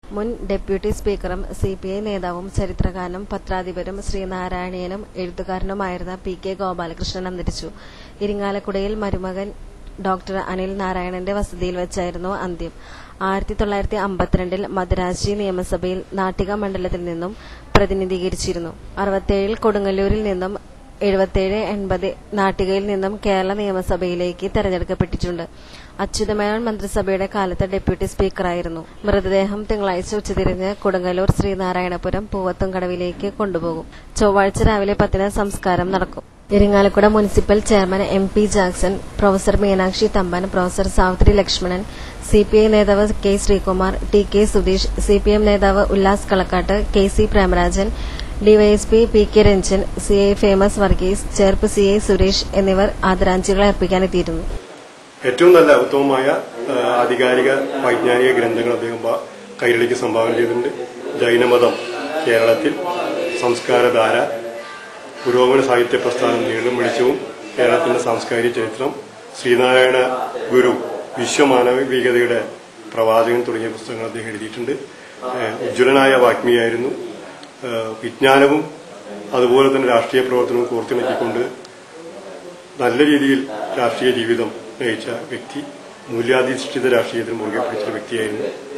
മുൻ ഡെപ്യൂട്ടി സ്പീക്കറും C P I നേതാവും ചരിത്രകാരനും പത്രാധിപരും ശ്രീനാരായണീയനും എഴുത്തുകാരനുമായിരുന്ന പി കെ ഗോപാലകൃഷ്ണൻ അന്തരിച്ചു ഇരിങ്ങാലക്കുടയിൽ മരുമകൻ ഡോക്ടർ അനിൽ നാരായണന്റെ വസതിയിൽ വെച്ചായിരുന്നു അന്ത്യം ആയിരത്തി തൊള്ളായിരത്തി അമ്പത്തിരണ്ടിൽ മദ്രാശി നിയമസഭയിൽ നാട്ടിക മണ്ഡലത്തിൽ നിന്നും പ്രതിനിധീകരിച്ചിരുന്നു അറുപത്തേഴിൽ കൊടുങ്ങല്ലൂരിൽ നിന്നും എഴുപത്തേഴ് എൺപത് നാട്ടികയിൽ നിന്നും കേരള നിയമസഭയിലേക്ക് തെരഞ്ഞെടുക്കപ്പെട്ടിട്ടുണ്ട് അച്യുതമേനോൻ മന്ത്രിസഭയുടെ കാലത്ത് ഡെപ്യൂട്ടി സ്പീക്കറായിരുന്നു മൃതദേഹം തിങ്കളാഴ്ച ഉച്ചതിരിഞ്ഞ് കൊടുങ്ങല്ലൂർ ശ്രീനാരായണപുരം പൂവത്തുംകടവിലേക്ക് കൊണ്ടുപോകും ചൊവ്വാഴ്ച രാവിലെ പത്തിന് സംസ്കാരം നടക്കും ഇരിങ്ങാലക്കുട municipal chairman M P Jackson professor Meenakshi Thampan professor Savithri Lakshmanan C P I നേതാവ് K Sreekumar T K Sudheesh C P M നേതാവ് Ullas Kalakkattu K C Premarajan DYSP P K Ranjan C I Famous Varghese Cherpu C I Suresh എന്നിവർ ആദരാഞ്ജലികൾ അർപ്പിക്കാനെത്തിയിരുന്നു ഏറ്റവും നല്ല ഉത്തമമായ ആ, ആധികാരിക വൈജ്ഞാനിക ഗ്രന്ഥങ്ങൾ അദ്ദേഹം ബ- കൈരളിക്ക് സംഭാവന ചെയ്തിട്ടുണ്ട് ജൈനമതം കേരളത്തിൽ സംസ്കാരധാര പുരോഗമന സാഹിത്യ പ്രസ്ഥാനം നീളും വെളിച്ചവും കേരളത്തിന്റെ സാംസ്കാരിക ചരിത്രം ശ്രീനാരായണ ഗുരു വിശ്വമാനവികതയുടെ പ്രവാചകൻ തുടങ്ങിയ പുസ്തകങ്ങൾ അദ്ദേഹം എഴുതിയിട്ടുണ്ട് ഏഹ് ഉജ്ജ്വലനായ വാഗ്മിയായിരുന്നു ഏഹ് വിജ്ഞാനവും അതുപോലെ തന്നെ രാഷ്ട്രീയ പ്രവർത്തനവും കോർത്തിണക്കിക്കൊണ്ട് നല്ല രീതിയിൽ രാഷ്ട്രീയ ജീവിതം നയിച്ച വ്യക്തി മൂല്യാധിഷ്ഠിത രാഷ്ട്രീയത്തിന് മുറുകെ പിടിച്ച വ്യക്തിയായിരുന്നു